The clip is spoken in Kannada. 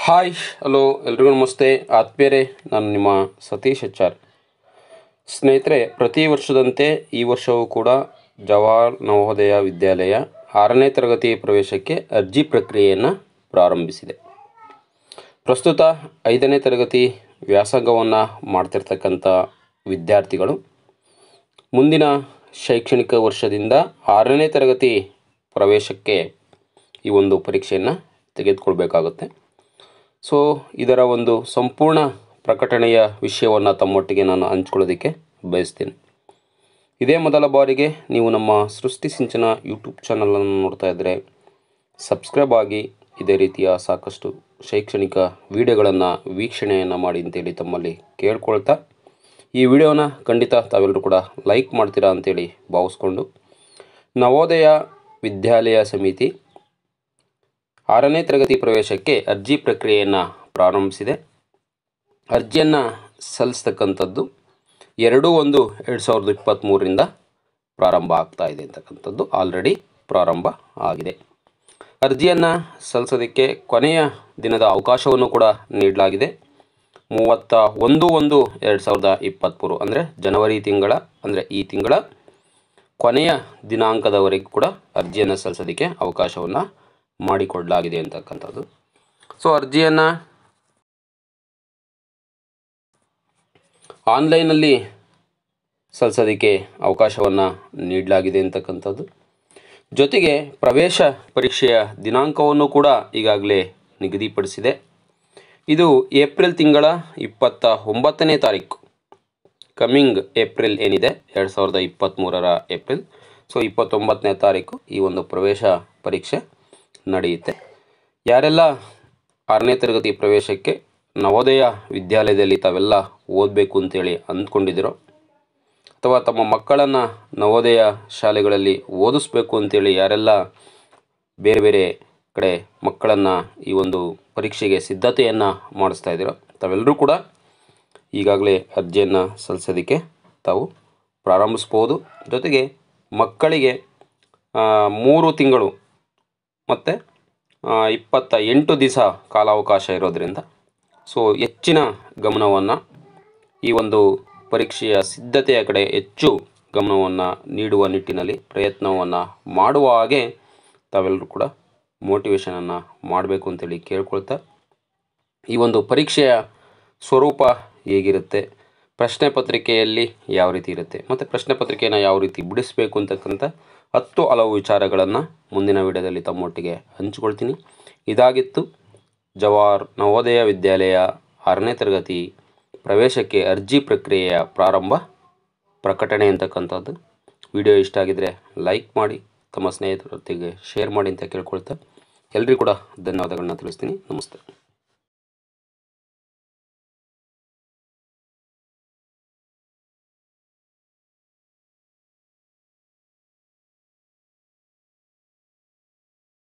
ಹಾಯ್ ಹಲೋ ಎಲ್ರಿಗೂ ನಮಸ್ತೆ ಆತ್ಮೀಯರೇ ನಾನು ನಿಮ್ಮ ಸತೀಶ್ ಎಚ್ ಆರ್ ಸ್ನೇಹಿತರೆ ಪ್ರತಿ ವರ್ಷದಂತೆ ಈ ವರ್ಷವೂ ಕೂಡ ಜವಾಹರ್ ನವೋದಯ ವಿದ್ಯಾಲಯ ಆರನೇ ತರಗತಿ ಪ್ರವೇಶಕ್ಕೆ ಅರ್ಜಿ ಪ್ರಕ್ರಿಯೆಯನ್ನು ಪ್ರಾರಂಭಿಸಿದೆ ಪ್ರಸ್ತುತ ಐದನೇ ತರಗತಿ ವ್ಯಾಸಂಗವನ್ನು ಮಾಡ್ತಿರ್ತಕ್ಕಂಥ ವಿದ್ಯಾರ್ಥಿಗಳು ಮುಂದಿನ ಶೈಕ್ಷಣಿಕ ವರ್ಷದಿಂದ ಆರನೇ ತರಗತಿ ಪ್ರವೇಶಕ್ಕೆ ಈ ಒಂದು ಪರೀಕ್ಷೆಯನ್ನು ತೆಗೆದುಕೊಳ್ಬೇಕಾಗುತ್ತೆ ಸೊ ಇದರ ಒಂದು ಸಂಪೂರ್ಣ ಪ್ರಕಟಣೆಯ ವಿಷಯವನ್ನು ತಮ್ಮೊಟ್ಟಿಗೆ ನಾನು ಹಂಚ್ಕೊಳ್ಳೋದಕ್ಕೆ ಬಯಸ್ತೀನಿ ಇದೇ ಮೊದಲ ಬಾರಿಗೆ ನೀವು ನಮ್ಮ ಸೃಷ್ಟಿ ಸಿಂಚನ ಯೂಟ್ಯೂಬ್ ಚಾನಲನ್ನು ನೋಡ್ತಾ ಇದ್ದರೆ ಸಬ್ಸ್ಕ್ರೈಬ್ ಆಗಿ ಇದೇ ರೀತಿಯ ಸಾಕಷ್ಟು ಶೈಕ್ಷಣಿಕ ವಿಡಿಯೋಗಳನ್ನು ವೀಕ್ಷಣೆಯನ್ನು ಮಾಡಿ ಅಂತೇಳಿ ತಮ್ಮಲ್ಲಿ ಕೇಳ್ಕೊಳ್ತಾ ಈ ವಿಡಿಯೋನ ಖಂಡಿತ ತಾವೆಲ್ಲರೂ ಕೂಡ ಲೈಕ್ ಮಾಡ್ತೀರಾ ಅಂತೇಳಿ ಭಾವಿಸ್ಕೊಂಡು ನವೋದಯ ವಿದ್ಯಾಲಯ ಸಮಿತಿ ಆರನೇ ತರಗತಿ ಪ್ರವೇಶಕ್ಕೆ ಅರ್ಜಿ ಪ್ರಕ್ರಿಯೆಯನ್ನು ಪ್ರಾರಂಭಿಸಿದೆ ಅರ್ಜಿಯನ್ನು ಸಲ್ಲಿಸ್ತಕ್ಕಂಥದ್ದು ಎರಡು ಒಂದು ಎರಡು ಸಾವಿರದ ಇಪ್ಪತ್ತ್ಮೂರರಿಂದ ಪ್ರಾರಂಭ ಆಗ್ತಾ ಇದೆ ಅಂತಕ್ಕಂಥದ್ದು ಆಲ್ರೆಡಿ ಪ್ರಾರಂಭ ಆಗಿದೆ ಅರ್ಜಿಯನ್ನು ಸಲ್ಲಿಸೋದಕ್ಕೆ ಕೊನೆಯ ದಿನದ ಅವಕಾಶವನ್ನು ಕೂಡ ನೀಡಲಾಗಿದೆ ಮೂವತ್ತ ಒಂದು ಒಂದು ಎರಡು ಸಾವಿರದ ಇಪ್ಪತ್ತ್ಮೂರು ಅಂದರೆ ಜನವರಿ ತಿಂಗಳ ಅಂದರೆ ಈ ತಿಂಗಳ ಕೊನೆಯ ದಿನಾಂಕದವರೆಗೂ ಕೂಡ ಅರ್ಜಿಯನ್ನು ಸಲ್ಲಿಸೋದಕ್ಕೆ ಅವಕಾಶವನ್ನು ಮಾಡಿಕೊಡಲಾಗಿದೆ ಅಂತಕ್ಕಂಥದ್ದು ಸೊ ಅರ್ಜಿಯನ್ನು ಆನ್ಲೈನಲ್ಲಿ ಸಲ್ಲಿಸೋದಕ್ಕೆ ಅವಕಾಶವನ್ನು ನೀಡಲಾಗಿದೆ ಅಂತಕ್ಕಂಥದ್ದು ಜೊತೆಗೆ ಪ್ರವೇಶ ಪರೀಕ್ಷೆಯ ದಿನಾಂಕವನ್ನು ಕೂಡ ಈಗಾಗಲೇ ನಿಗದಿಪಡಿಸಿದೆ ಇದು ಏಪ್ರಿಲ್ ತಿಂಗಳ ಇಪ್ಪತ್ತ ಒಂಬತ್ತನೇ ತಾರೀಕು ಕಮ್ಮಿಂಗ್ ಏಪ್ರಿಲ್ ಏನಿದೆ ಎರಡು ಸಾವಿರದ ಇಪ್ಪತ್ತ್ಮೂರರ ಏಪ್ರಿಲ್ ಸೊ ಇಪ್ಪತ್ತೊಂಬತ್ತನೇ ತಾರೀಕು ಈ ಒಂದು ಪ್ರವೇಶ ಪರೀಕ್ಷೆ ನಡೆಯುತ್ತೆ ಯಾರೆಲ್ಲ ಆರನೇ ತರಗತಿ ಪ್ರವೇಶಕ್ಕೆ ನವೋದಯ ವಿದ್ಯಾಲಯದಲ್ಲಿ ತಾವೆಲ್ಲ ಓದಬೇಕು ಅಂತೇಳಿ ಅಂದ್ಕೊಂಡಿದ್ದೀರೋ ಅಥವಾ ತಮ್ಮ ಮಕ್ಕಳನ್ನು ನವೋದಯ ಶಾಲೆಗಳಲ್ಲಿ ಓದಿಸ್ಬೇಕು ಅಂತೇಳಿ ಯಾರೆಲ್ಲ ಬೇರೆ ಬೇರೆ ಕಡೆ ಮಕ್ಕಳನ್ನು ಈ ಒಂದು ಪರೀಕ್ಷೆಗೆ ಸಿದ್ಧತೆಯನ್ನು ಮಾಡಿಸ್ತಾ ಇದ್ದೀರೋ ತಾವೆಲ್ಲರೂ ಕೂಡ ಈಗಾಗಲೇ ಅರ್ಜಿಯನ್ನು ಸಲ್ಲಿಸೋದಕ್ಕೆ ತಾವು ಪ್ರಾರಂಭಿಸ್ಬೋದು ಜೊತೆಗೆ ಮಕ್ಕಳಿಗೆ ಆ, ಮೂರು ತಿಂಗಳು ಮತ್ತು ಇಪ್ಪತ್ತ ಎಂಟು ದಿವಸ ಕಾಲಾವಕಾಶ ಇರೋದರಿಂದ ಸೊ ಹೆಚ್ಚಿನ ಗಮನವನ್ನು ಈ ಒಂದು ಪರೀಕ್ಷೆಯ ಸಿದ್ಧತೆಯ ಕಡೆ ಹೆಚ್ಚು ಗಮನವನ್ನು ನೀಡುವ ನಿಟ್ಟಿನಲ್ಲಿ ಪ್ರಯತ್ನವನ್ನು ಮಾಡುವ ಹಾಗೆ ತಾವೆಲ್ಲರೂ ಕೂಡ ಮೋಟಿವೇಶನನ್ನು ಮಾಡಬೇಕು ಅಂತೇಳಿ ಕೇಳ್ಕೊಳ್ತಾ ಈ ಒಂದು ಪರೀಕ್ಷೆಯ ಸ್ವರೂಪ ಹೇಗಿರುತ್ತೆ ಪ್ರಶ್ನೆ ಪತ್ರಿಕೆಯಲ್ಲಿ ಯಾವ ರೀತಿ ಇರುತ್ತೆ ಮತ್ತು ಪ್ರಶ್ನೆ ಪತ್ರಿಕೆಯನ್ನು ಯಾವ ರೀತಿ ಬಿಡಿಸಬೇಕು ಅಂತಕ್ಕಂಥ ಹತ್ತು ಹಲವು ವಿಚಾರಗಳನ್ನು ಮುಂದಿನ ವಿಡಿಯೋದಲ್ಲಿ ತಮ್ಮೊಟ್ಟಿಗೆ ಹಂಚಿಕೊಳ್ತೀನಿ ಇದಾಗಿತ್ತು ಜವಾಹರ್ ನವೋದಯ ವಿದ್ಯಾಲಯ ಆರನೇ ತರಗತಿ ಪ್ರವೇಶಕ್ಕೆ ಅರ್ಜಿ ಪ್ರಕ್ರಿಯೆಯ ಪ್ರಾರಂಭ ಪ್ರಕಟಣೆ ಅಂತಕ್ಕಂಥದ್ದು ವಿಡಿಯೋ ಇಷ್ಟ ಆಗಿದ್ದರೆ ಲೈಕ್ ಮಾಡಿ ತಮ್ಮ ಸ್ನೇಹಿತರೊತ್ತಿಗೆ ಶೇರ್ ಮಾಡಿ ಅಂತ ಕೇಳ್ಕೊಳ್ತಾ ಎಲ್ರಿಗೂ ಕೂಡ ಧನ್ಯವಾದಗಳನ್ನ ತಿಳಿಸ್ತೀನಿ ನಮಸ್ತೆ